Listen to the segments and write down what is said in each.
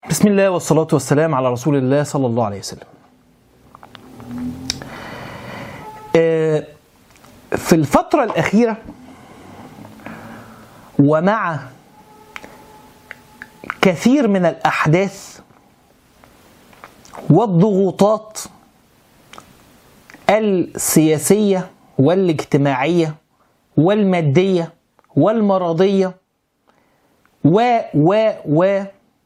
بسم الله والصلاة والسلام على رسول الله صلى الله عليه وسلم. آه، في الفترة الأخيرة ومع كثير من الأحداث والضغوطات السياسية والاجتماعية والمادية والمرضية و و و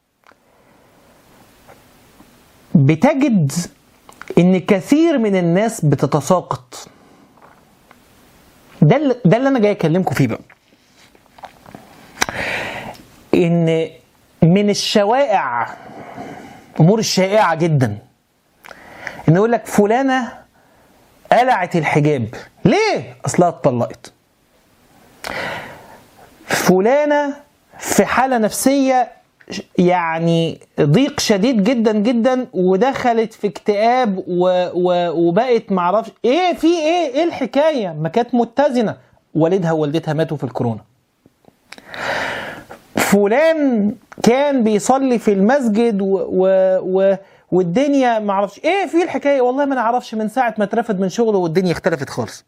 بتجد ان كثير من الناس بتتساقط ده اللي ده اللي انا جاي اكلمكم فيه بقى ان من الشوائع امور الشائعه جدا ان يقول لك فلانه قلعت الحجاب ليه اصلها اتطلقت فلانه في حاله نفسيه يعني ضيق شديد جدا جدا ودخلت في اكتئاب و و وبقت معرفش ايه في ايه ايه الحكايه ما كانت متزنه والدها ووالدتها ماتوا في الكورونا فلان كان بيصلي في المسجد و و و والدنيا معرفش ايه في الحكايه والله ما نعرفش من ساعه ما اترفد من شغله والدنيا اختلفت خالص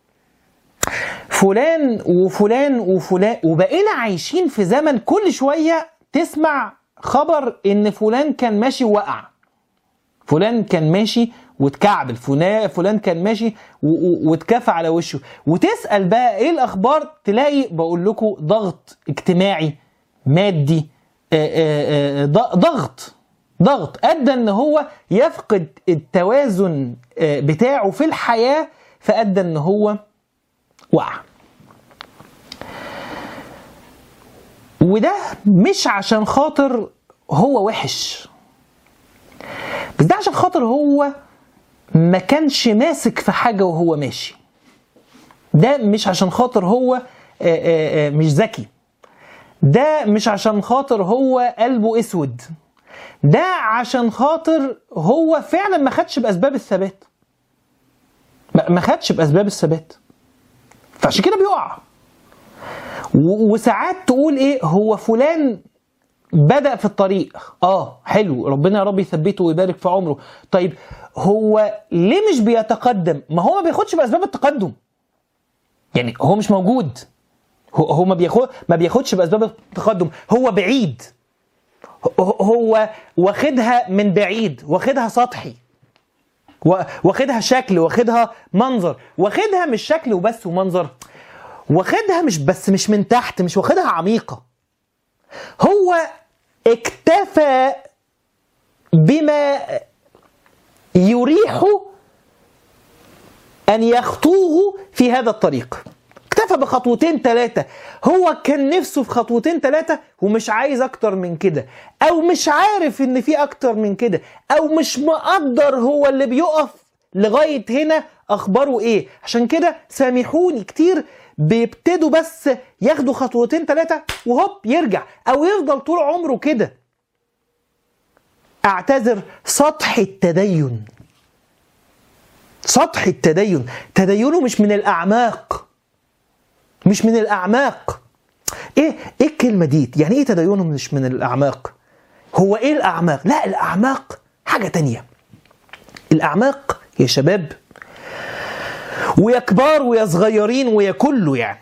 فلان وفلان وفلان وبقينا عايشين في زمن كل شويه تسمع خبر ان فلان كان ماشي وقع فلان كان ماشي واتكعبل فلان فلان كان ماشي واتكفى على وشه وتسال بقى ايه الاخبار تلاقي بقول لكم ضغط اجتماعي مادي آآ آآ ضغط ضغط ادى ان هو يفقد التوازن بتاعه في الحياه فادى ان هو وقع وده مش عشان خاطر هو وحش بس ده عشان خاطر هو ما كانش ماسك في حاجة وهو ماشي ده مش عشان خاطر هو آآ آآ مش ذكي ده مش عشان خاطر هو قلبه اسود ده عشان خاطر هو فعلا ما خدش باسباب الثبات ما خدش باسباب الثبات فعشان كده بيقع وساعات تقول ايه هو فلان بدأ في الطريق اه حلو ربنا يا رب يثبته ويبارك في عمره طيب هو ليه مش بيتقدم ما هو ما بياخدش بأسباب التقدم يعني هو مش موجود هو, هو ما بياخد ما بياخدش بأسباب التقدم هو بعيد هو واخدها من بعيد واخدها سطحي واخدها شكل واخدها منظر واخدها مش شكل وبس ومنظر واخدها مش بس مش من تحت مش واخدها عميقة هو اكتفى بما يريح أن يخطوه في هذا الطريق اكتفى بخطوتين ثلاثة هو كان نفسه في خطوتين ثلاثة ومش عايز أكتر من كده أو مش عارف إن في أكتر من كده أو مش مقدر هو اللي بيقف لغاية هنا أخباره إيه عشان كده سامحوني كتير بيبتدوا بس ياخدوا خطوتين ثلاثة وهوب يرجع أو يفضل طول عمره كده أعتذر سطح التدين سطح التدين تدينه مش من الأعماق مش من الأعماق إيه إيه الكلمة دي؟ يعني إيه تدينه مش من الأعماق؟ هو إيه الأعماق؟ لا الأعماق حاجة تانية الأعماق يا شباب ويا كبار ويا صغيرين ويا كله يعني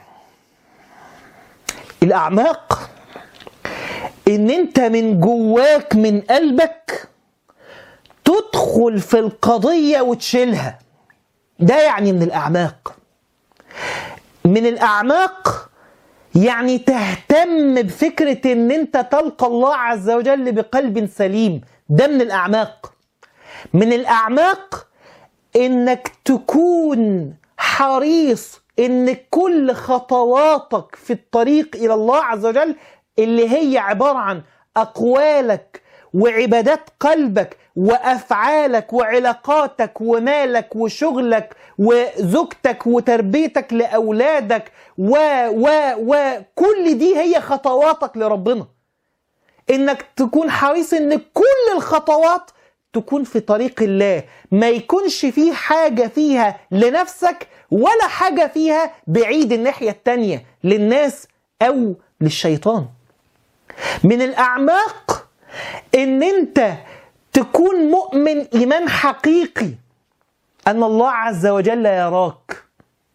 الاعماق ان انت من جواك من قلبك تدخل في القضيه وتشيلها ده يعني من الاعماق من الاعماق يعني تهتم بفكره ان انت تلقى الله عز وجل بقلب سليم ده من الاعماق من الاعماق انك تكون حريص ان كل خطواتك في الطريق الى الله عز وجل اللي هي عباره عن اقوالك وعبادات قلبك وافعالك وعلاقاتك ومالك وشغلك وزوجتك وتربيتك لاولادك و و وكل دي هي خطواتك لربنا انك تكون حريص ان كل الخطوات تكون في طريق الله ما يكونش فيه حاجة فيها لنفسك ولا حاجة فيها بعيد الناحية التانية للناس أو للشيطان من الأعماق ان انت تكون مؤمن ايمان حقيقي ان الله عز وجل يراك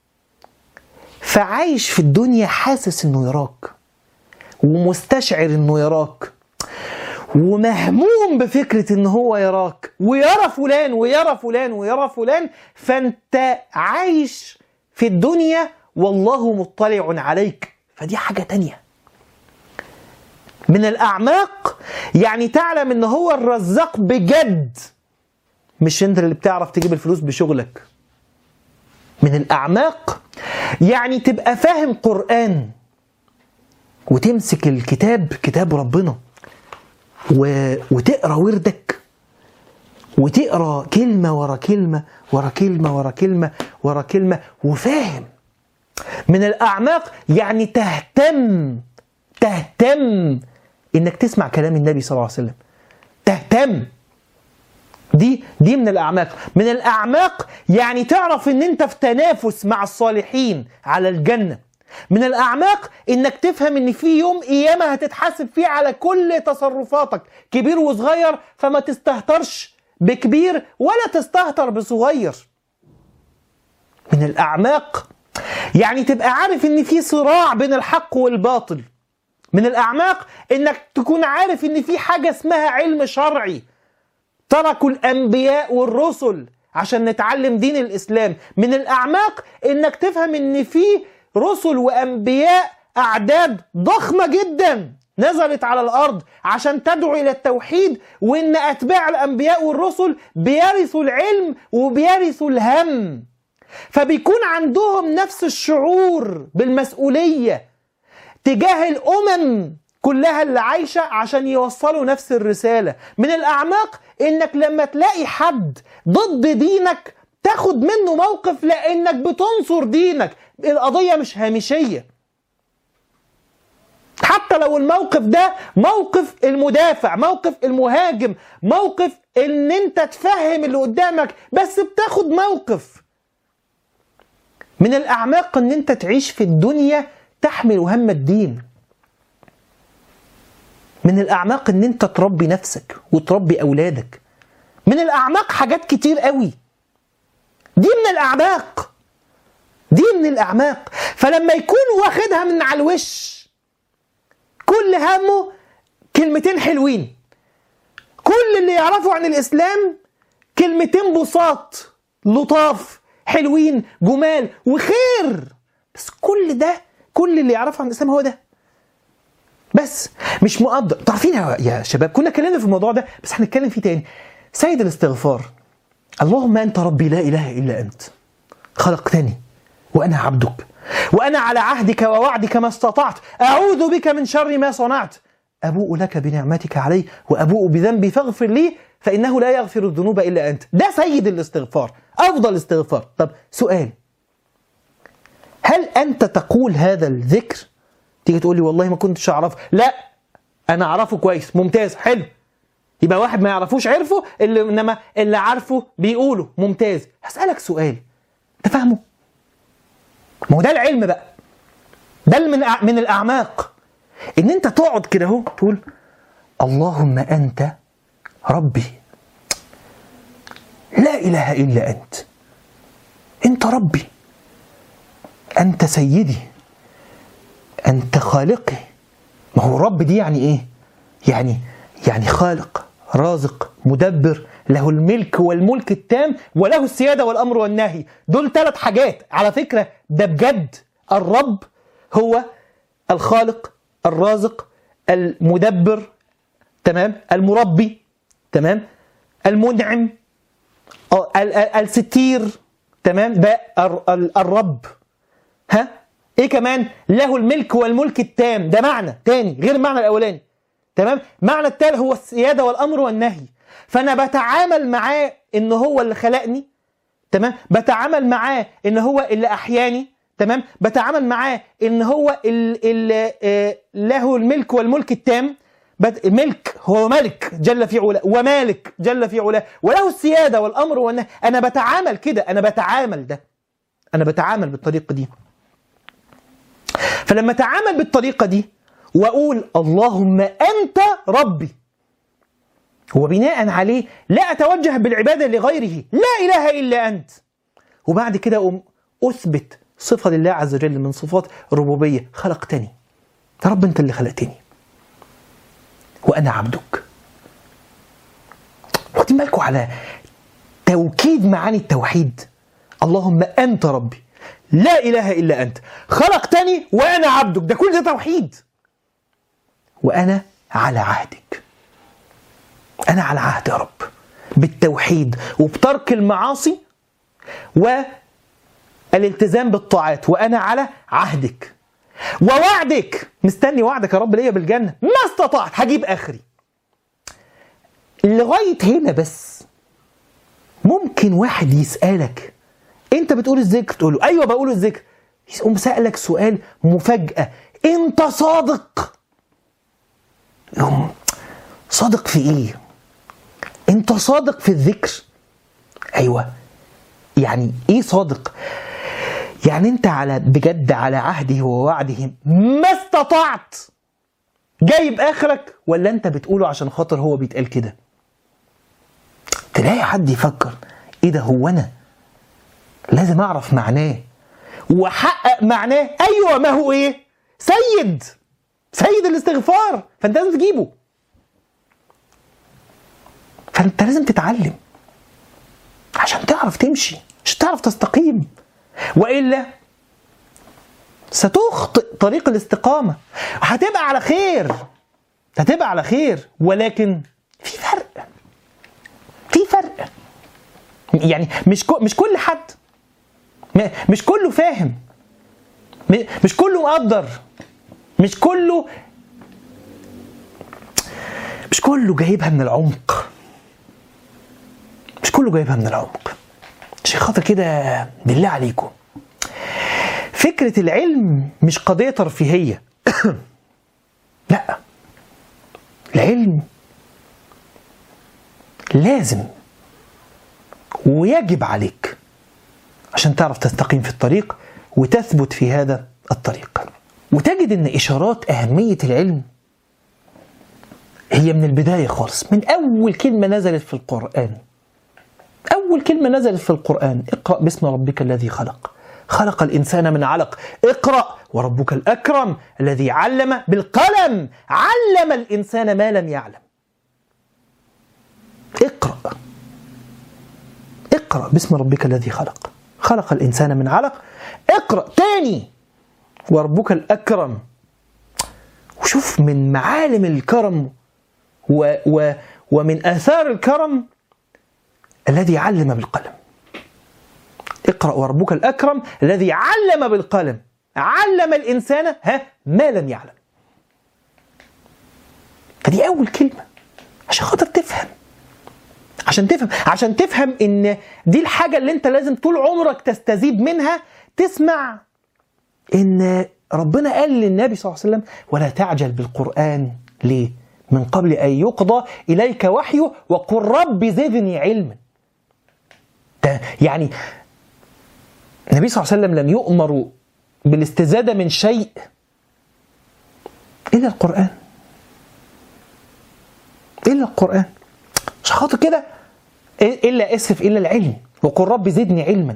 فعايش في الدنيا حاسس انه يراك ومستشعر انه يراك ومهموم بفكرة ان هو يراك ويرى فلان ويرى فلان ويرى فلان فانت عايش في الدنيا والله مطلع عليك فدي حاجة تانية من الأعماق يعني تعلم ان هو الرزاق بجد مش انت اللي بتعرف تجيب الفلوس بشغلك من الأعماق يعني تبقى فاهم قرآن وتمسك الكتاب كتاب ربنا و... وتقرا وردك وتقرا كلمه ورا كلمه ورا كلمه ورا كلمه ورا كلمه وفاهم من الاعماق يعني تهتم تهتم انك تسمع كلام النبي صلى الله عليه وسلم تهتم دي دي من الاعماق من الاعماق يعني تعرف ان انت في تنافس مع الصالحين على الجنه من الأعماق إنك تفهم إن في يوم قيامة هتتحاسب فيه على كل تصرفاتك كبير وصغير فما تستهترش بكبير ولا تستهتر بصغير من الأعماق يعني تبقى عارف إن في صراع بين الحق والباطل من الأعماق إنك تكون عارف إن في حاجة اسمها علم شرعي تركوا الأنبياء والرسل عشان نتعلم دين الإسلام من الأعماق إنك تفهم إن في رسل وانبياء اعداد ضخمه جدا نزلت على الارض عشان تدعو الى التوحيد وان اتباع الانبياء والرسل بيرثوا العلم وبيرثوا الهم فبيكون عندهم نفس الشعور بالمسؤوليه تجاه الامم كلها اللي عايشه عشان يوصلوا نفس الرساله من الاعماق انك لما تلاقي حد ضد دينك تاخد منه موقف لانك بتنصر دينك القضيه مش هامشيه حتى لو الموقف ده موقف المدافع موقف المهاجم موقف ان انت تفهم اللي قدامك بس بتاخد موقف من الاعماق ان انت تعيش في الدنيا تحمل هم الدين من الاعماق ان انت تربي نفسك وتربي اولادك من الاعماق حاجات كتير قوي دي من الاعماق دي من الاعماق فلما يكون واخدها من على الوش كل همه كلمتين حلوين كل اللي يعرفوا عن الاسلام كلمتين بساط لطاف حلوين جمال وخير بس كل ده كل اللي يعرفه عن الاسلام هو ده بس مش مقدر تعرفين يا شباب كنا اتكلمنا في الموضوع ده بس هنتكلم فيه تاني سيد الاستغفار اللهم انت ربي لا اله الا انت خلقتني وانا عبدك وانا على عهدك ووعدك ما استطعت اعوذ بك من شر ما صنعت ابوء لك بنعمتك علي وابوء بذنبي فاغفر لي فانه لا يغفر الذنوب الا انت ده سيد الاستغفار افضل استغفار طب سؤال هل انت تقول هذا الذكر تيجي تقول لي والله ما كنتش اعرفه لا انا اعرفه كويس ممتاز حلو يبقى واحد ما يعرفوش عرفه اللي انما اللي عارفه بيقوله ممتاز هسالك سؤال انت فاهمه ما هو ده العلم بقى ده من من الاعماق ان انت تقعد كده اهو تقول اللهم انت ربي لا اله الا انت انت ربي انت سيدي انت خالقي ما هو الرب دي يعني ايه يعني يعني خالق رازق مدبر له الملك والملك التام وله السياده والامر والنهي دول ثلاث حاجات على فكره ده بجد الرب هو الخالق الرازق المدبر تمام المربي تمام المنعم الستير تمام ده الرب ها ايه كمان له الملك والملك التام ده معنى تاني غير المعنى الاولاني تمام معنى التالي هو السياده والامر والنهي فانا بتعامل معاه ان هو اللي خلقني تمام بتعامل معاه ان هو اللي احياني تمام بتعامل معاه ان هو اللي له الملك والملك التام ملك هو ملك جل في علاه ومالك جل في علاه وله السياده والامر والنهي انا بتعامل كده انا بتعامل ده انا بتعامل بالطريقه دي فلما اتعامل بالطريقه دي واقول اللهم انت ربي وبناء عليه لا أتوجه بالعبادة لغيره لا إله إلا أنت وبعد كده أقوم أثبت صفة لله عز وجل من صفات الربوبية خلقتني يا رب أنت اللي خلقتني وأنا عبدك واخدين بالكم على توكيد معاني التوحيد اللهم أنت ربي لا إله إلا أنت خلقتني وأنا عبدك ده كل ده توحيد وأنا على عهدك أنا على عهد يا رب بالتوحيد وبترك المعاصي والالتزام بالطاعات وأنا على عهدك ووعدك مستني وعدك يا رب ليا بالجنة ما استطعت هجيب آخري لغاية هنا بس ممكن واحد يسألك انت بتقول الذكر تقول له ايوه بقول الذكر يقوم سألك سؤال مفاجأة انت صادق يقوم صادق في ايه انت صادق في الذكر ايوه يعني ايه صادق يعني انت على بجد على عهده ووعده ما استطعت جايب اخرك ولا انت بتقوله عشان خاطر هو بيتقال كده تلاقي حد يفكر ايه ده هو انا لازم اعرف معناه واحقق معناه ايوه ما هو ايه سيد سيد الاستغفار فانت لازم تجيبه فانت لازم تتعلم عشان تعرف تمشي عشان تعرف تستقيم والا ستخطئ طريق الاستقامه هتبقى على خير هتبقى على خير ولكن في فرق في فرق يعني مش مش كل حد مش كله فاهم مش كله مقدر مش كله مش كله جايبها من العمق مش كله جايبها من العمق عشان خاطر كده بالله عليكم فكرة العلم مش قضية ترفيهية لا العلم لازم ويجب عليك عشان تعرف تستقيم في الطريق وتثبت في هذا الطريق وتجد ان اشارات اهميه العلم هي من البدايه خالص من اول كلمه نزلت في القران اول كلمه نزلت في القران اقرا باسم ربك الذي خلق خلق الانسان من علق اقرا وربك الاكرم الذي علم بالقلم علم الانسان ما لم يعلم اقرا اقرا باسم ربك الذي خلق خلق الإنسان من علق اقرأ تاني وربك الأكرم وشوف من معالم الكرم و و ومن آثار الكرم الذي علم بالقلم اقرأ وربك الأكرم الذي علم بالقلم علم الإنسان ها ما لم يعلم فدي أول كلمة عشان خاطر تفهم عشان تفهم عشان تفهم ان دي الحاجة اللي انت لازم طول عمرك تستزيد منها تسمع ان ربنا قال للنبي صلى الله عليه وسلم ولا تعجل بالقرآن ليه؟ من قبل أن يقضى إليك وحيه وقل رب زدني علما يعني النبي صلى الله عليه وسلم لم يؤمر بالاستزادة من شيء إلا القرآن إلا القرآن عشان خاطر كده الا اسف الا العلم وقل رب زدني علما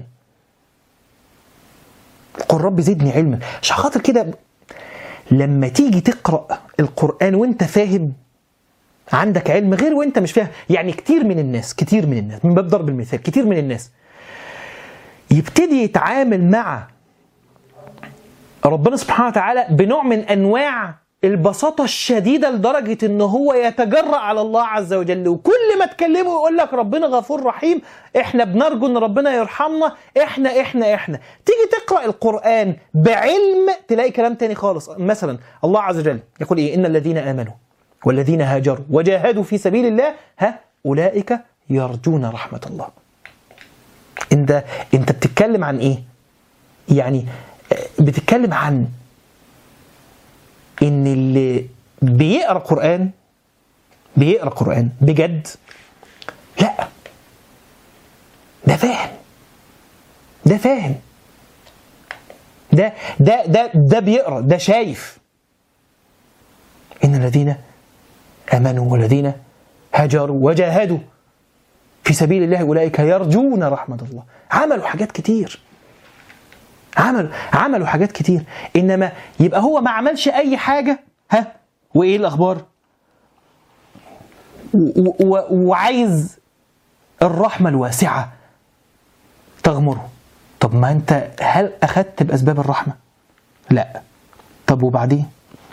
قل رب زدني علما عشان خاطر كده لما تيجي تقرا القران وانت فاهم عندك علم غير وانت مش فاهم يعني كتير من الناس كتير من الناس من باب ضرب المثال كتير من الناس يبتدي يتعامل مع ربنا سبحانه وتعالى بنوع من انواع البساطة الشديدة لدرجة ان هو يتجرأ على الله عز وجل وكل ما تكلمه يقول لك ربنا غفور رحيم احنا بنرجو ان ربنا يرحمنا احنا احنا احنا تيجي تقرأ القرآن بعلم تلاقي كلام تاني خالص مثلا الله عز وجل يقول ايه ان الذين امنوا والذين هاجروا وجاهدوا في سبيل الله ها اولئك يرجون رحمة الله انت انت بتتكلم عن ايه يعني بتتكلم عن ان اللي بيقرا قران بيقرا قران بجد لا ده فاهم ده فاهم ده ده ده ده بيقرا ده شايف ان الذين امنوا والذين هاجروا وجاهدوا في سبيل الله أولئك يرجون رحمة الله عملوا حاجات كتير عملوا عملوا حاجات كتير إنما يبقى هو ما عملش أي حاجة ها وإيه الأخبار و- و- وعايز الرحمة الواسعة تغمره طب ما أنت هل أخذت بأسباب الرحمة؟ لا طب وبعدين؟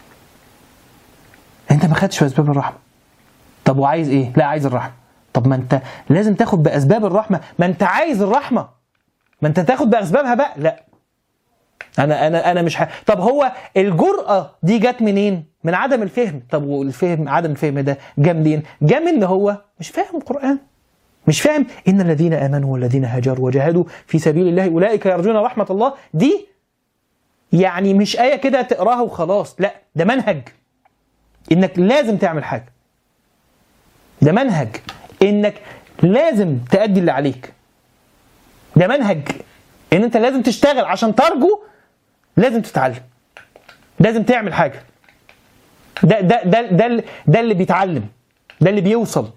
أنت ما خدتش بأسباب الرحمة طب وعايز إيه؟ لا عايز الرحمة طب ما أنت لازم تاخد بأسباب الرحمة ما أنت عايز الرحمة ما أنت تاخد بأسبابها بقى لا انا انا انا مش ح... طب هو الجرأة دي جت منين؟ من عدم الفهم، طب والفهم عدم الفهم ده جه منين؟ جه من ان هو مش فاهم القرآن. مش فاهم ان الذين امنوا والذين هاجروا وجاهدوا في سبيل الله اولئك يرجون رحمة الله دي يعني مش آية كده تقراها وخلاص، لا ده منهج انك لازم تعمل حاجة. ده منهج انك لازم تأدي اللي عليك. ده منهج ان انت لازم تشتغل عشان ترجو لازم تتعلم لازم تعمل حاجه ده ده ده ده, ده اللي بيتعلم ده اللي بيوصل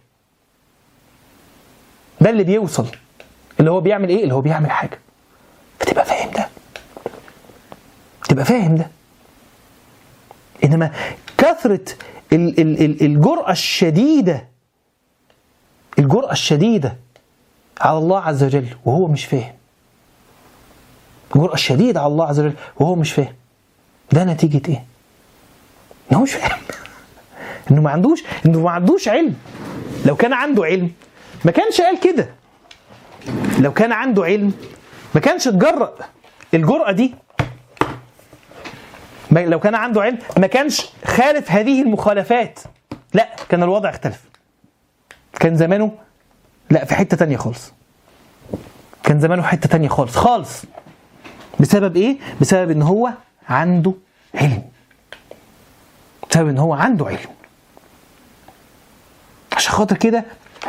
ده اللي بيوصل اللي هو بيعمل ايه اللي هو بيعمل حاجه فتبقى فاهم ده تبقى فاهم ده انما كثره ال- ال- ال- الجرأه الشديده الجرأه الشديده على الله عز وجل وهو مش فاهم الجرأة الشديدة على الله عز وجل وهو مش فاهم ده نتيجة ايه؟ ان هو مش فاهم انه ما عندوش انه ما عندوش علم لو كان عنده علم ما كانش قال كده لو كان عنده علم ما كانش اتجرأ الجرأة دي ما- لو كان عنده علم ما كانش خالف هذه المخالفات لا كان الوضع اختلف كان زمانه لا في حتة تانية خالص كان زمانه حتة تانية خالص خالص بسبب ايه؟ بسبب ان هو عنده علم بسبب ان هو عنده علم عشان خاطر كده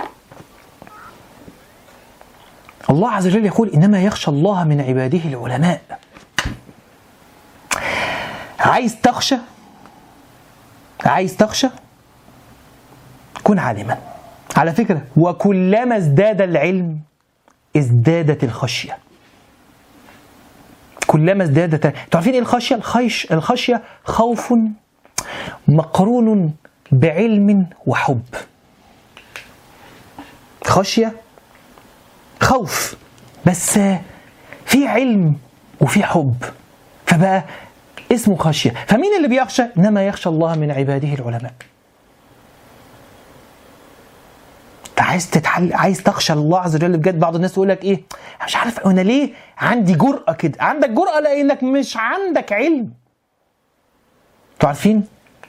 الله عز وجل يقول انما يخشى الله من عباده العلماء عايز تخشى عايز تخشى كن عالما على فكرة وكلما ازداد العلم ازدادت الخشيه كلما ازدادت انتوا عارفين ايه الخشيه؟ الخيش الخشيه خوف مقرون بعلم وحب. خشيه خوف بس في علم وفي حب فبقى اسمه خشيه، فمين اللي بيخشى؟ انما يخشى الله من عباده العلماء. انت عايز تتحل عايز تخشى الله عز وجل بجد بعض الناس يقول لك ايه أنا مش عارف انا ليه عندي جرأة كده عندك جرأة لانك مش عندك علم انتوا عارفين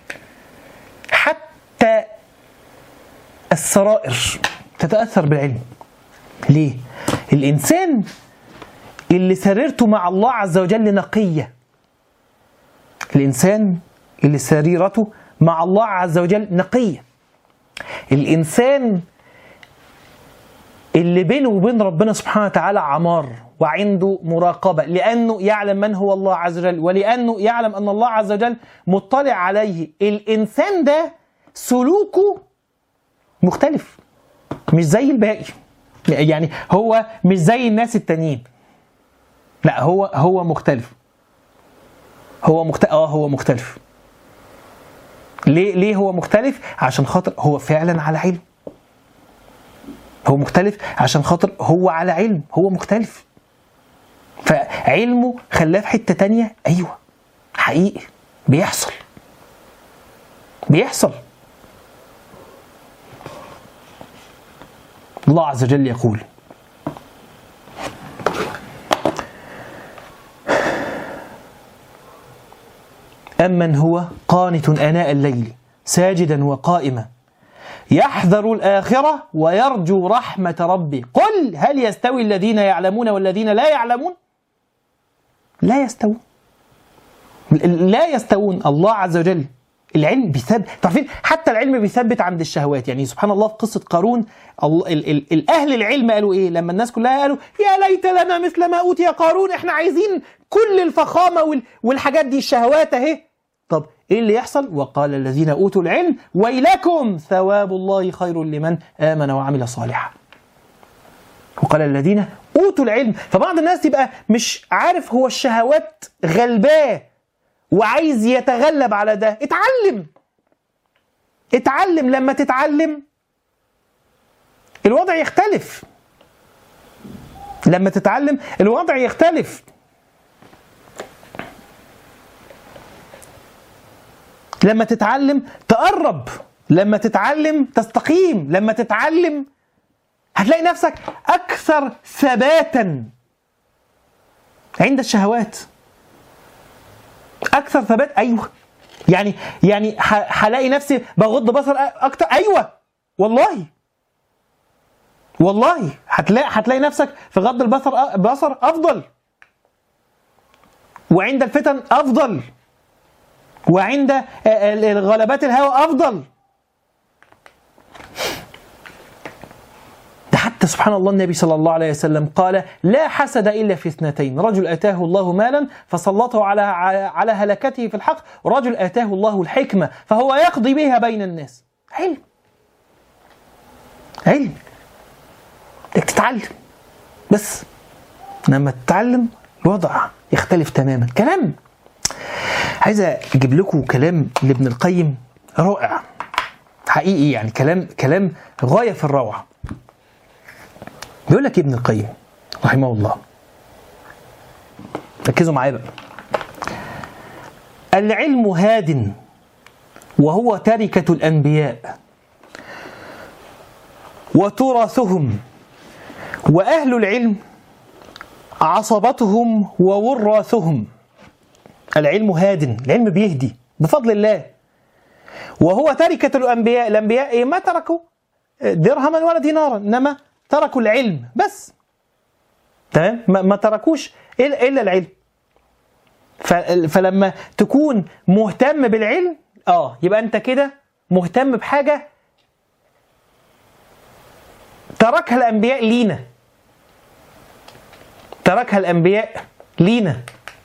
حتى السرائر تتأثر بالعلم ليه الإنسان اللي سريرته مع الله عز وجل نقية الإنسان اللي سريرته مع الله عز وجل نقية الإنسان اللي بينه وبين ربنا سبحانه وتعالى عمار وعنده مراقبة لأنه يعلم من هو الله عز وجل ولأنه يعلم أن الله عز وجل مطلع عليه الإنسان ده سلوكه مختلف مش زي الباقي يعني هو مش زي الناس التانيين لا هو هو مختلف هو مختلف اه هو مختلف ليه ليه هو مختلف عشان خاطر هو فعلا على علم هو مختلف عشان خاطر هو على علم هو مختلف فعلمه خلاه في حتة تانية أيوة حقيقي بيحصل بيحصل الله عز وجل يقول أمن هو قانت آناء الليل ساجدا وقائما يحذر الآخرة ويرجو رحمة ربه قل هل يستوي الذين يعلمون والذين لا يعلمون لا يستوون لا يستوون الله عز وجل العلم بيثبت تعرفين حتى العلم بيثبت عند الشهوات يعني سبحان الله في قصة قارون ال ال ال الأهل العلم قالوا إيه لما الناس كلها قالوا يا ليت لنا مثل ما أوتي قارون إحنا عايزين كل الفخامة وال والحاجات دي الشهوات أهي طب ايه اللي يحصل وقال الذين اوتوا العلم ويلكم ثواب الله خير لمن امن وعمل صالحا وقال الذين اوتوا العلم فبعض الناس يبقى مش عارف هو الشهوات غلباه وعايز يتغلب على ده اتعلم اتعلم لما تتعلم الوضع يختلف لما تتعلم الوضع يختلف لما تتعلم تقرب لما تتعلم تستقيم لما تتعلم هتلاقي نفسك اكثر ثباتا عند الشهوات اكثر ثبات ايوه يعني يعني ح- هلاقي نفسي بغض بصر اكتر ايوه والله والله هتلاقي هتلاقي نفسك في غض البصر بصر افضل وعند الفتن افضل وعند غلبات الهوى افضل ده حتى سبحان الله النبي صلى الله عليه وسلم قال لا حسد الا في اثنتين رجل اتاه الله مالا فسلطه على على هلكته في الحق ورجل اتاه الله الحكمه فهو يقضي بها بين الناس علم علم انك تتعلم بس لما تتعلم الوضع يختلف تماما كلام عايز اجيب لكم كلام لابن القيم رائع حقيقي يعني كلام كلام غايه في الروعه بيقول لك ابن القيم رحمه الله ركزوا معايا بقى العلم هاد وهو تركة الأنبياء وتراثهم وأهل العلم عصبتهم ووراثهم العلم هاد العلم بيهدي بفضل الله وهو تركة الأنبياء الأنبياء إيه ما تركوا درهما ولا دينارا إنما تركوا العلم بس تمام ما, ما تركوش إلا, إلا العلم فلما تكون مهتم بالعلم اه يبقى انت كده مهتم بحاجه تركها الانبياء لينا تركها الانبياء لينا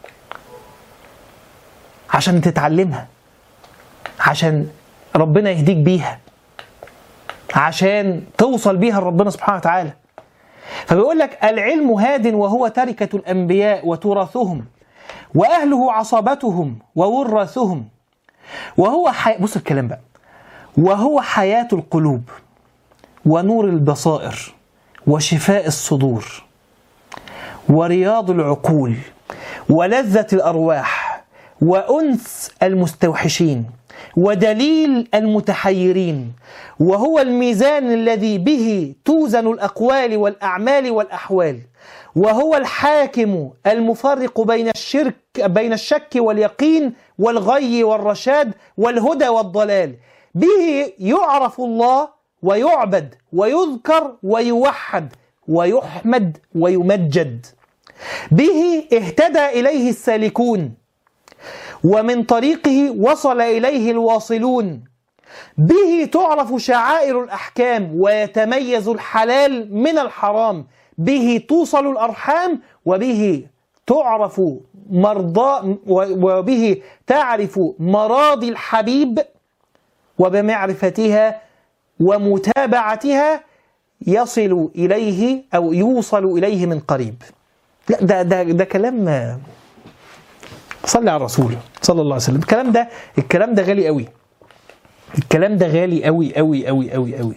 عشان تتعلمها عشان ربنا يهديك بيها عشان توصل بيها لربنا سبحانه وتعالى فبيقول لك العلم هاد وهو تركة الأنبياء وتراثهم وأهله عصبتهم وورثهم وهو حي... بص الكلام بقى وهو حياة القلوب ونور البصائر وشفاء الصدور ورياض العقول ولذة الأرواح وأنس المستوحشين ودليل المتحيرين وهو الميزان الذي به توزن الأقوال والأعمال والأحوال وهو الحاكم المفرق بين الشرك بين الشك واليقين والغي والرشاد والهدى والضلال به يعرف الله ويعبد ويذكر ويوحد ويحمد ويمجد به اهتدى اليه السالكون ومن طريقه وصل اليه الواصلون به تعرف شعائر الاحكام ويتميز الحلال من الحرام به توصل الارحام وبه تعرف مرضى وبه تعرف مراضي الحبيب وبمعرفتها ومتابعتها يصل اليه او يوصل اليه من قريب لا ده ده ده كلام صلي على الرسول صلى الله عليه وسلم الكلام ده الكلام ده غالي قوي الكلام ده غالي قوي قوي قوي قوي قوي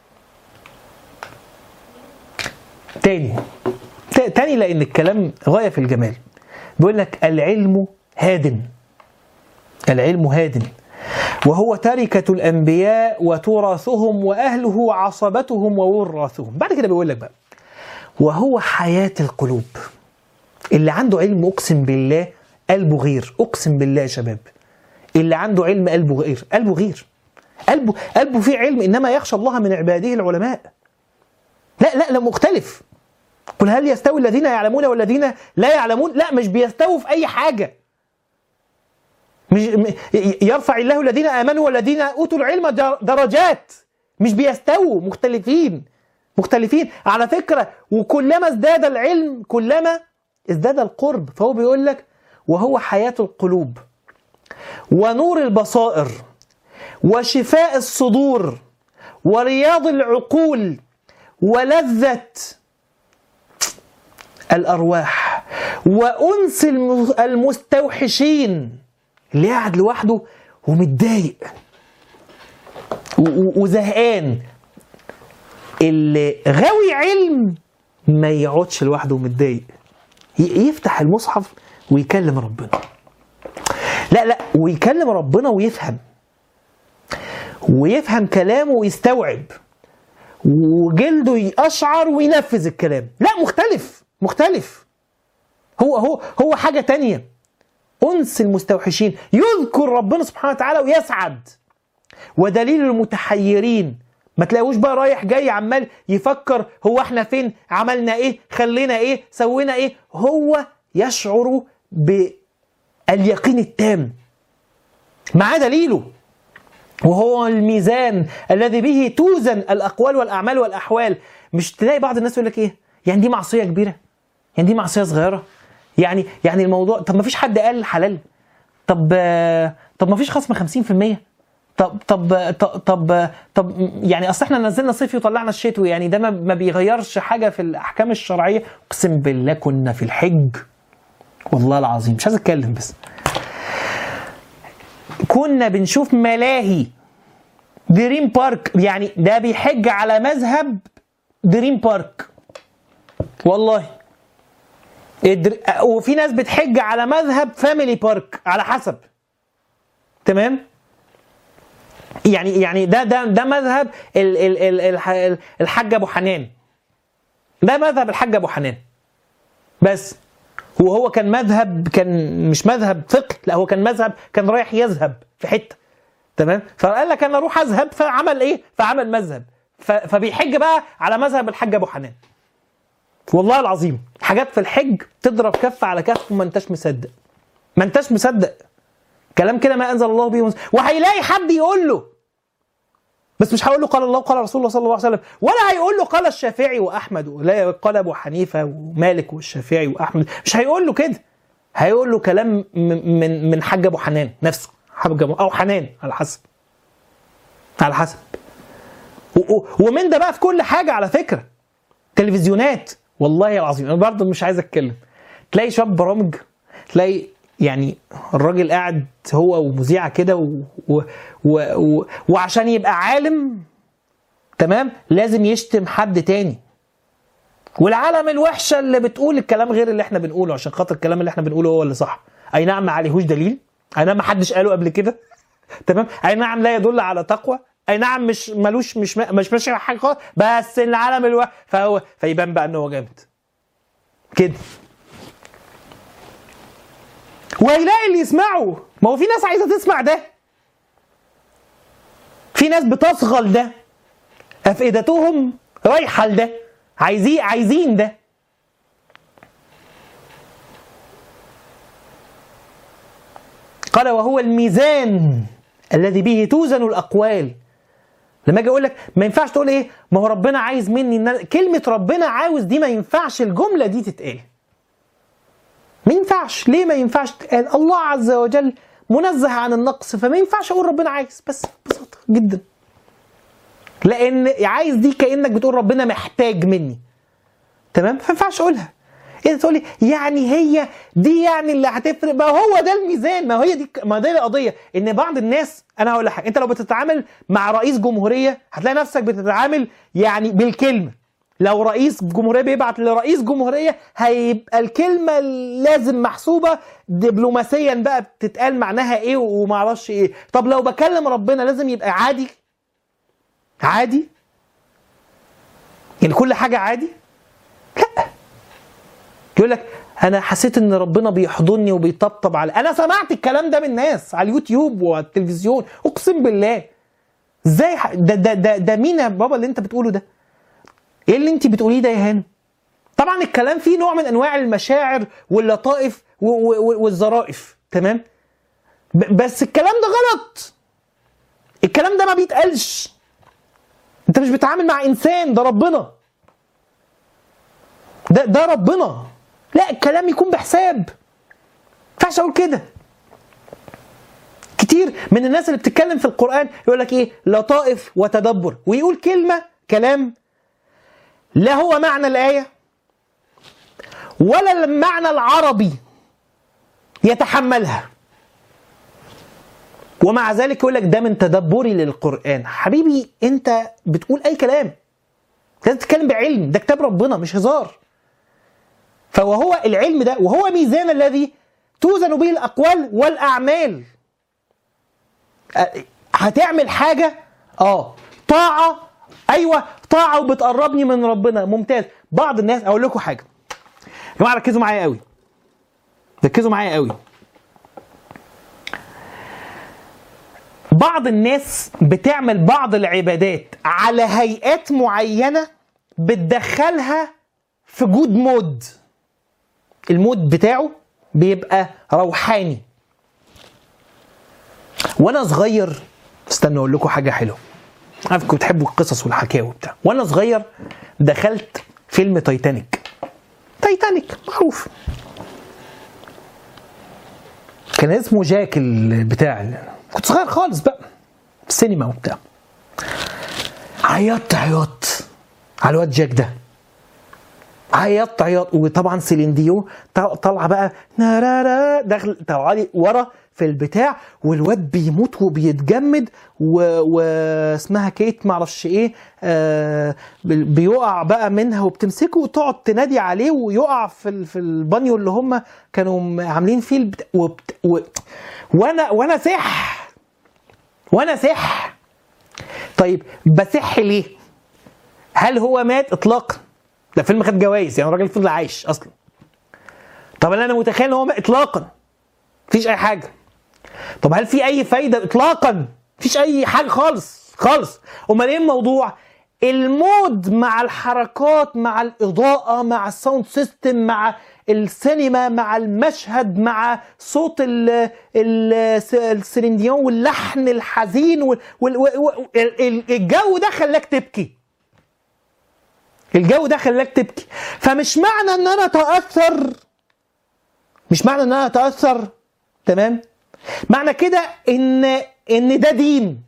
تاني تاني لان الكلام غايه في الجمال بيقول لك العلم هاد العلم هاد وهو تركة الأنبياء وتراثهم وأهله عصبتهم ووراثهم بعد كده بيقول لك بقى وهو حياة القلوب اللي عنده علم أقسم بالله قلبه غير أقسم بالله يا شباب اللي عنده علم قلبه غير قلبه غير قلبه قلبه فيه علم إنما يخشى الله من عباده العلماء لا لا لا مختلف قل هل يستوي الذين يعلمون والذين لا يعلمون لا مش بيستووا في أي حاجة مش يرفع الله الذين امنوا والذين اوتوا العلم درجات مش بيستووا مختلفين مختلفين على فكره وكلما ازداد العلم كلما ازداد القرب فهو بيقول لك وهو حياه القلوب ونور البصائر وشفاء الصدور ورياض العقول ولذة الأرواح وأنس الم- المستوحشين اللي قاعد لوحده ومتضايق و- و- وزهقان اللي غاوي علم ما يقعدش لوحده ومتضايق ي- يفتح المصحف ويكلم ربنا لا لا ويكلم ربنا ويفهم ويفهم كلامه ويستوعب وجلده يقشعر وينفذ الكلام لا مختلف مختلف هو هو هو حاجة تانية أنس المستوحشين يذكر ربنا سبحانه وتعالى ويسعد ودليل المتحيرين ما تلاقوش بقى رايح جاي عمال يفكر هو احنا فين عملنا ايه خلينا ايه سوينا ايه هو يشعر باليقين التام معاه دليله وهو الميزان الذي به توزن الاقوال والاعمال والاحوال مش تلاقي بعض الناس يقول لك ايه يعني دي معصيه كبيره يعني دي معصيه صغيره يعني يعني الموضوع طب ما فيش حد قال حلال طب آه، طب ما فيش خصم 50% طب طب طب طب, طب يعني اصل احنا نزلنا صيفي وطلعنا الشتوي يعني ده ما- ما بيغيرش حاجه في الاحكام الشرعيه اقسم بالله كنا في الحج والله العظيم مش عايز اتكلم بس كنا بنشوف ملاهي دريم بارك يعني ده بيحج على مذهب دريم بارك والله الدر... وفي ناس بتحج على مذهب فاميلي بارك على حسب تمام يعني يعني ده ده ده مذهب ال ال ال الح- الحاج ابو حنان ده مذهب الحاج ابو حنان بس وهو كان مذهب كان مش مذهب فقه لا هو كان مذهب كان رايح يذهب في حته تمام فقال لك انا اروح اذهب فعمل ايه فعمل مذهب ف- فبيحج بقى على مذهب الحاج ابو حنان والله العظيم حاجات في الحج تضرب كف على كف وما انتش مصدق ما انتش مصدق كلام كده ما انزل الله به من- وهيلاقي حد يقول له بس مش هيقول له قال الله وقال رسول الله صلى الله عليه وسلم ولا هيقول له قال الشافعي واحمد ولا قال ابو حنيفه ومالك والشافعي واحمد مش هيقول له كده هيقول له كلام م- من من حاج ابو حنان نفسه حاج ابو او حنان على حسب على حسب و- و- ومن ده بقى في كل حاجه على فكره تلفزيونات والله العظيم انا برضه مش عايز اتكلم تلاقي شويه برامج تلاقي يعني الراجل قاعد هو ومذيعه كده و... و... و... و... وعشان يبقى عالم تمام لازم يشتم حد تاني والعالم الوحشه اللي بتقول الكلام غير اللي احنا بنقوله عشان خاطر الكلام اللي احنا بنقوله هو اللي صح اي نعم ما عليهوش دليل اي نعم ما حدش قاله قبل كده تمام اي نعم لا يدل على تقوى اي نعم مش ملوش مش مش ماشي على حاجه خالص بس العالم الوحش فهو فيبان بقى ان هو جامد كده وهيلاقي اللي يسمعه ما هو في ناس عايزه تسمع ده في ناس بتصغل ده افئدتهم رايحه لده عايزين عايزين ده قال وهو الميزان الذي به توزن الاقوال لما اجي اقول لك ما ينفعش تقول ايه ما هو ربنا عايز مني إن أنا- كلمه ربنا عاوز دي ما ينفعش الجمله دي تتقال ما ينفعش ليه ما ينفعش تتقال الله عز وجل منزه عن النقص فما ينفعش اقول ربنا عايز بس ببساطه جدا لان عايز دي كانك بتقول ربنا محتاج مني تمام ما ينفعش اقولها انت تقول لي يعني هي دي يعني اللي هتفرق ما هو ده الميزان ما هي دي ما دي القضيه ان بعض الناس انا هقول لك حاجه انت لو بتتعامل مع رئيس جمهوريه هتلاقي نفسك بتتعامل يعني بالكلمه لو رئيس جمهوريه بيبعت لرئيس جمهوريه هيبقى الكلمه لازم محسوبه دبلوماسيا بقى بتتقال معناها ايه ومعرفش ايه طب لو بكلم ربنا لازم يبقى عادي عادي يعني كل حاجه عادي لا يقول لك انا حسيت ان ربنا بيحضني وبيطبطب على انا سمعت الكلام ده من ناس على اليوتيوب وعلى التلفزيون اقسم بالله ازاي ح- ده ده ده, ده مين يا بابا اللي انت بتقوله ده ايه اللي انت بتقوليه ده يا هانم طبعا الكلام فيه نوع من انواع المشاعر واللطائف و- و- و- والظرائف تمام ب- بس الكلام ده غلط الكلام ده ما بيتقالش انت مش بتتعامل مع انسان ده ربنا ده ده ربنا لا الكلام يكون بحساب ما ينفعش اقول كده كتير من الناس اللي بتتكلم في القرآن يقول لك ايه لطائف وتدبر ويقول كلمة كلام لا هو معنى الآية ولا المعنى العربي يتحملها ومع ذلك يقول لك ده من تدبري للقرآن حبيبي انت بتقول اي كلام لازم تتكلم بعلم ده كتاب ربنا مش هزار فوهو العلم ده وهو ميزان الذي توزن به الأقوال والأعمال هتعمل حاجة اه طاعة ايوه طاعة وبتقربني من ربنا ممتاز بعض الناس اقول لكم حاجة يا جماعة ركزوا معايا قوي ركزوا معايا قوي بعض الناس بتعمل بعض العبادات على هيئات معينة بتدخلها في جود مود المود بتاعه بيبقى روحاني وانا صغير استنى اقول لكم حاجه حلوه عارفكم بتحبوا القصص والحكاوي وبتاع وانا صغير دخلت فيلم تايتانيك تايتانيك معروف كان اسمه جاك البتاع كنت صغير خالص بقى في السينما وبتاع عيطت عياط على الواد جاك ده عيطت عياط وطبعا سيلين ديو طالعه بقى نارارا داخل طالعه لي ورا في البتاع والواد بيموت وبيتجمد واسمها كيت معرفش ايه آه بيقع بقى منها وبتمسكه وتقعد تنادي عليه ويقع في في البانيو اللي هم كانوا عاملين فيه البت... وبت... و... وانا وانا سح وانا سح طيب بسح ليه؟ هل هو مات اطلاقا؟ ده فيلم خد جوائز يعني الراجل فضل عايش اصلا طب انا متخيل ان هو مات اطلاقا مفيش اي حاجه طب هل في اي فايده اطلاقا مفيش اي حاجه خالص خالص امال ايه الموضوع المود مع الحركات مع الاضاءه مع الساوند سيستم مع السينما مع المشهد مع صوت السرنديون واللحن الحزين والجو ده خلاك تبكي الجو ده خلاك تبكي فمش معنى ان انا اتاثر مش معنى ان انا اتاثر تمام معنى كده ان ان ده دين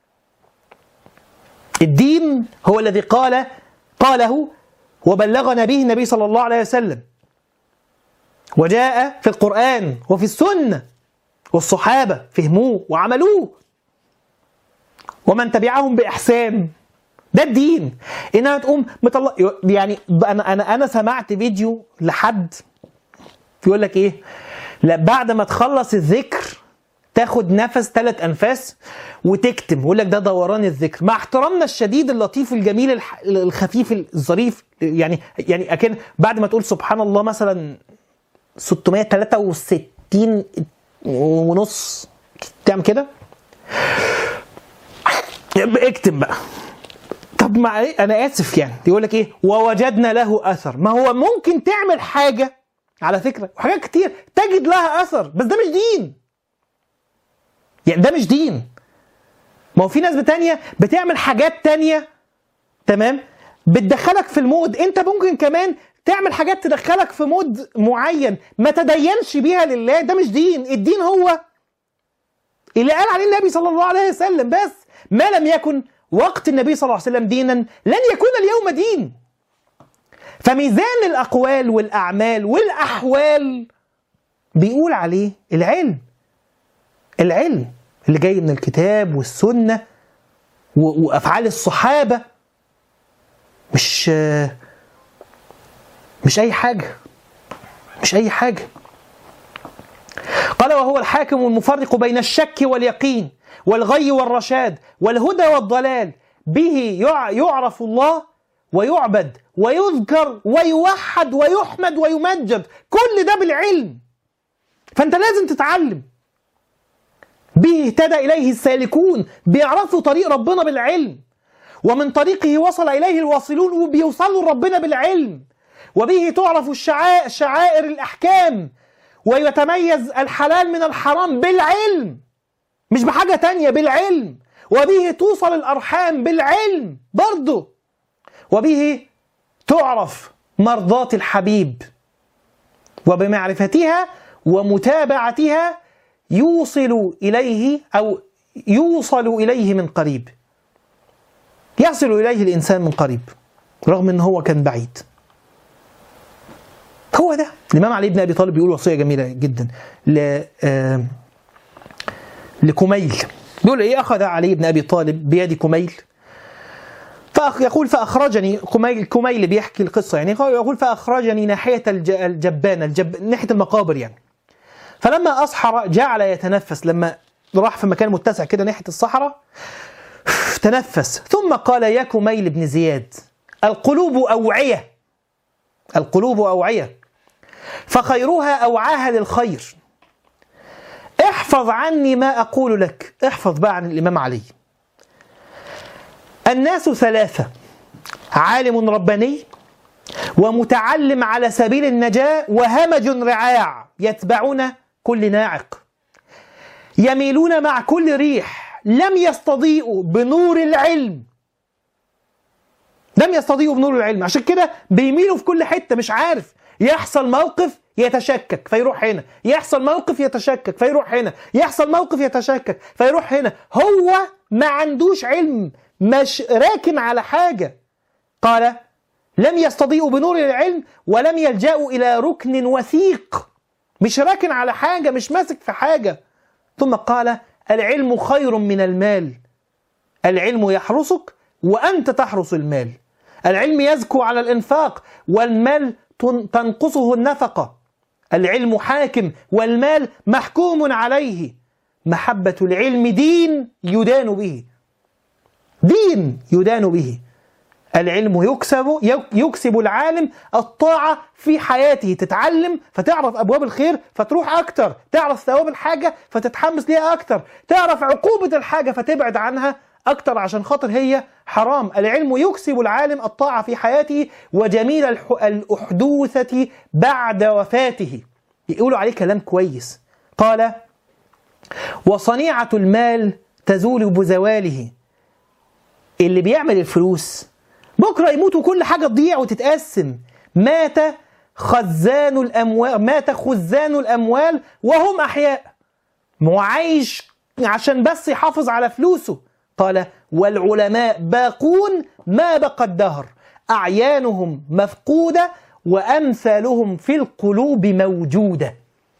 الدين هو الذي قال قاله وبلغنا به النبي صلى الله عليه وسلم وجاء في القرآن وفي السنة والصحابة فهموه وعملوه ومن تبعهم بإحسان ده الدين انها تقوم مطلع يعني انا انا انا سمعت فيديو لحد يقول لك ايه لا بعد ما تخلص الذكر تاخد نفس ثلاث انفاس وتكتم يقول لك ده دوران الذكر مع احترامنا الشديد اللطيف الجميل الح... الخفيف الظريف يعني يعني اكن بعد ما تقول سبحان الله مثلا 663 ونص تعمل كده اكتم بقى طب مع ايه انا اسف يعني يقول لك ايه ووجدنا له اثر ما هو ممكن تعمل حاجه على فكره وحاجات كتير تجد لها اثر بس ده مش دين يعني ده مش دين ما هو في ناس تانية بتعمل حاجات تانية تمام بتدخلك في المود انت ممكن كمان تعمل حاجات تدخلك في مود معين ما تدينش بيها لله ده مش دين الدين هو اللي قال عليه النبي صلى الله عليه وسلم بس ما لم يكن وقت النبي صلى الله عليه وسلم دينا لن يكون اليوم دين فميزان الأقوال والأعمال والأحوال بيقول عليه العلم العلم اللي جاي من الكتاب والسنة وأفعال الصحابة مش مش أي حاجة مش أي حاجة قال وهو الحاكم المفرق بين الشك واليقين والغي والرشاد والهدى والضلال به يعرف الله ويعبد ويذكر ويوحد ويحمد ويمجد كل ده بالعلم فانت لازم تتعلم به اهتدى اليه السالكون بيعرفوا طريق ربنا بالعلم ومن طريقه وصل اليه الواصلون وبيوصلوا لربنا بالعلم وبه تعرف الشعائر, شعائر الاحكام ويتميز الحلال من الحرام بالعلم مش بحاجه تانية بالعلم وبه توصل الارحام بالعلم برضه وبه تعرف مرضاة الحبيب وبمعرفتها ومتابعتها يوصل إليه أو يوصل إليه من قريب يصل إليه الإنسان من قريب رغم أنه هو كان بعيد هو ده الإمام علي بن أبي طالب بيقول وصية جميلة جدا ل آه لكميل بيقول إيه أخذ علي بن أبي طالب بيد كميل فأخ يقول فأخرجني كميل كميل بيحكي القصة يعني يقول فأخرجني ناحية الج- الجبانة الجب ناحية المقابر يعني فلما أصحر جعل يتنفس لما راح في مكان متسع كده ناحية الصحراء تنفس ثم قال يا كميل بن زياد القلوب أوعية القلوب أوعية فخيرها أوعاها للخير احفظ عني ما أقول لك احفظ بقى عن الإمام علي الناس ثلاثة عالم رباني ومتعلم على سبيل النجاة وهمج رعاع يتبعون كل ناعق يميلون مع كل ريح لم يستضيئوا بنور العلم لم يستضيئوا بنور العلم عشان كده بيميلوا في كل حتة مش عارف يحصل موقف يتشكك فيروح هنا يحصل موقف يتشكك فيروح هنا يحصل موقف يتشكك فيروح هنا هو ما عندوش علم مش راكن على حاجة قال لم يستضيئوا بنور العلم ولم يلجأوا إلى ركن وثيق مش راكن على حاجة مش ماسك في حاجة ثم قال العلم خير من المال العلم يحرسك وأنت تحرس المال العلم يزكو على الإنفاق والمال تن- تنقصه النفقة العلم حاكم والمال محكوم عليه محبة العلم دين يدان به دين يدان به العلم يكسب يكسب العالم الطاعة في حياته تتعلم فتعرف أبواب الخير فتروح أكتر تعرف ثواب الحاجة فتتحمس ليها أكتر تعرف عقوبة الحاجة فتبعد عنها أكتر عشان خاطر هي حرام العلم يكسب العالم الطاعة في حياته وجميل الح- الأحدوثة بعد وفاته يقولوا عليه كلام كويس قال وصنيعة المال تزول بزواله اللي بيعمل الفلوس بكره يموت وكل حاجه تضيع وتتقسم مات خزان الاموال مات خزان الاموال وهم احياء هو عايش عشان بس يحافظ على فلوسه قال والعلماء باقون ما بقى الدهر اعيانهم مفقوده وامثالهم في القلوب موجوده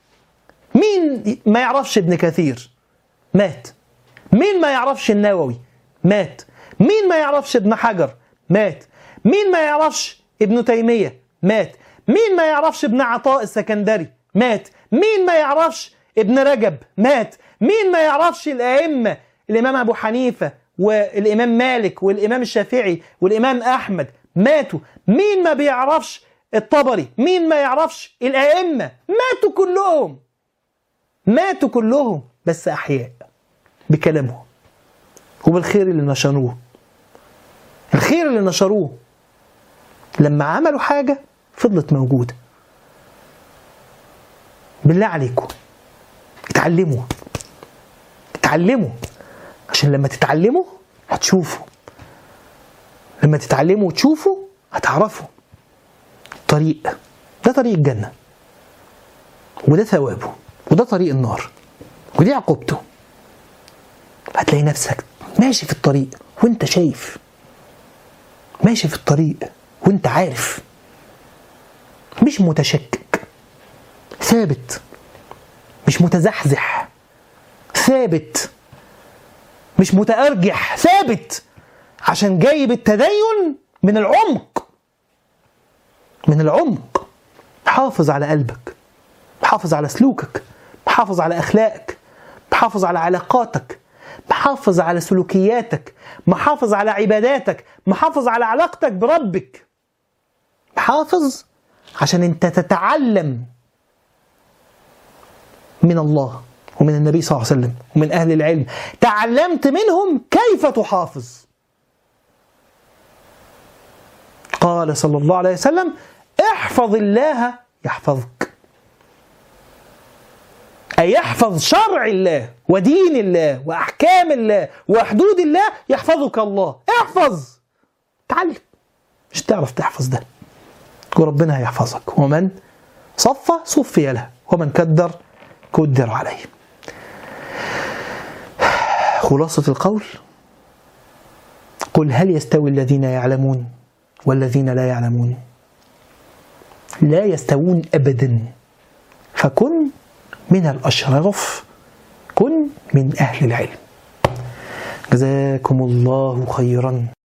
مين ما يعرفش ابن كثير مات مين ما يعرفش النووي مات مين ما يعرفش ابن حجر مات مين ما يعرفش ابن تيمية مات مين ما يعرفش ابن عطاء السكندري مات مين ما يعرفش ابن رجب مات مين ما يعرفش الأئمة الإمام أبو حنيفة والإمام مالك والإمام الشافعي والإمام أحمد ماتوا مين ما بيعرفش الطبري مين ما يعرفش الأئمة ماتوا كلهم ماتوا كلهم بس أحياء بكلامهم وبالخير اللي نشروه الخير اللي نشروه لما عملوا حاجة فضلت موجودة بالله عليكم اتعلموا اتعلموا عشان لما تتعلموا هتشوفوا لما تتعلموا وتشوفوا هتعرفوا طريق ده طريق الجنة وده ثوابه وده طريق النار ودي عقوبته هتلاقي نفسك ماشي في الطريق وانت شايف ماشي في الطريق وانت عارف مش متشكك ثابت مش متزحزح ثابت مش متأرجح ثابت عشان جايب التدين من العمق من العمق حافظ على قلبك حافظ على سلوكك حافظ على أخلاقك محافظ على علاقاتك محافظ على سلوكياتك محافظ على عباداتك محافظ على علاقتك بربك محافظ عشان انت تتعلم من الله ومن النبي صلى الله عليه وسلم ومن أهل العلم تعلمت منهم كيف تحافظ قال صلى الله عليه وسلم احفظ الله يحفظك أي يحفظ شرع الله ودين الله وأحكام الله وحدود الله يحفظك الله احفظ تعلم مش تعرف تحفظ ده وربنا هيحفظك ومن صف صفي له ومن كدر كدر عليه خلاصة القول قل هل يستوي الذين يعلمون والذين لا يعلمون لا يستوون أبدا فكن من الأشراف كن من أهل العلم جزاكم الله خيرا